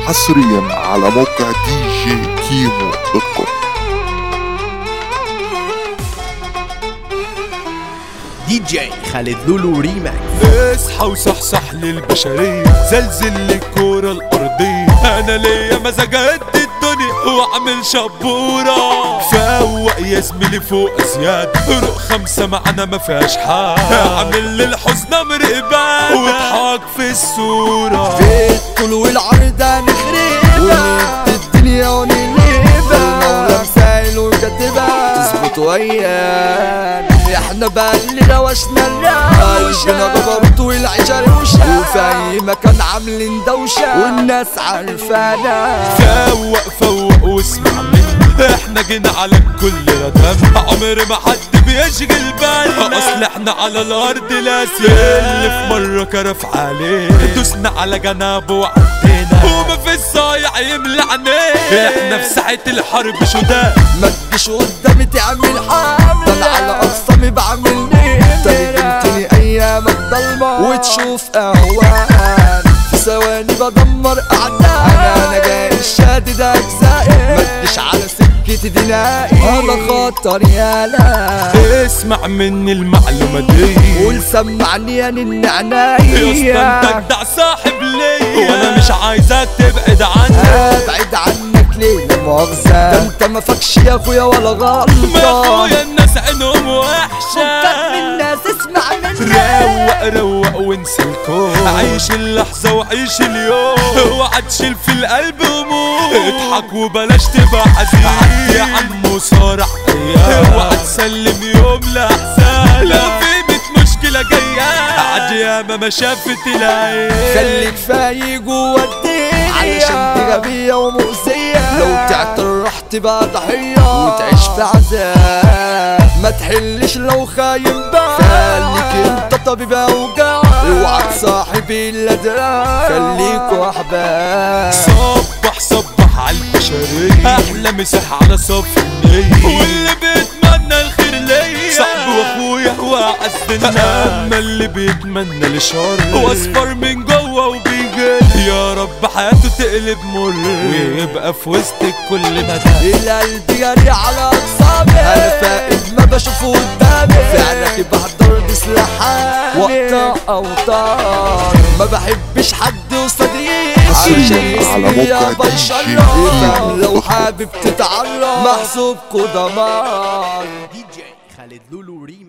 حصريا على موقع دي جي كيمو دوت كوم دي جي خالد لولو ريماكس اصحى وصحصح للبشرية زلزل الكورة الأرضية أنا ليا مزاج قد الدنيا وأعمل شبورة فوق يا زميلي فوق زيادة روق خمسة معنا ما فيهاش حاجة أعمل للحزن أمر إبادة واضحك في الصورة في الطول والعرض هنخربها ونبت الدنيا ونقلبها المولى مسائل وكاتبها تظبط ويانا احنا بقى اللي روشنا الراوشة قلبنا جبروت والعيشة روشة وفي اي مكان عاملين دوشة والناس عارفانا فوق فوق واسمع مني احنا جينا على الكل ردم عمر ما حد بيشغل بالنا اصل احنا على الارض لاسي اللي في مره كرف عليه دوسنا على جنابه وعدينا وما في الصايع يملى عينيه احنا في ساعه الحرب شداد ما تجيش قدامي تعمل حملة ده انا على اقسامي بعمل نية ترجمتني ايامك ضلمة وتشوف اهوان في ثواني بدمر اعداء انا انا جاي الشادد اجزائي ما تجيش على سكتي دي نهائي انا خطر يالا اسمع مني المعلومه دي قول سمعني يا نن يا عناية اسطى انت جدع صاحب ليا وانا مش عايزك تبعد عني ابعد عنك ليه لا مؤاخذة ده انت ما فاكش يا اخويا ولا ما غلطة اخويا الناس عينهم وحشه فكك من الناس اسمع مني روق روق وانسى الكون عيش اللحظة وعيش اليوم اوعى تشيل في القلب هموم اضحك وبلاش تبقى حزين عدي يا عم وصارع ايام اوعى تسلم يوم لاحزان لو في ميت مشكلة جاية عاد ياما ما شافت العين خليك فايق جوا الدنيا علشان دي غبية ومؤذية لو تعتر راح تبقى ضحية وتعيش في عذاب ما تحلش لو خاين بقى خليك انت طبيب اوجاع اوعى تصاحب الا دراع خليكوا احباب صبح صبح على البشرية أحلى مسح على صف النية واللي بيتمنى الخير ليا صاحبي واخويا واعز الناس أما اللي بيتمنى الشر واصفر من جوه وبيجري يا رب حياته تقلب مر ويبقى في وسط كل مدى القلب جري على اقصامي انا فاقد ما بشوفه قدامي فعلك بحضر بسلاحات وقطع اوتار ما بحبش حد وصديق حصرياً على موقع بشر DJ افهم لو حابب تتعرف محسوبكوا دمار دي جي خالد لولو ريماكس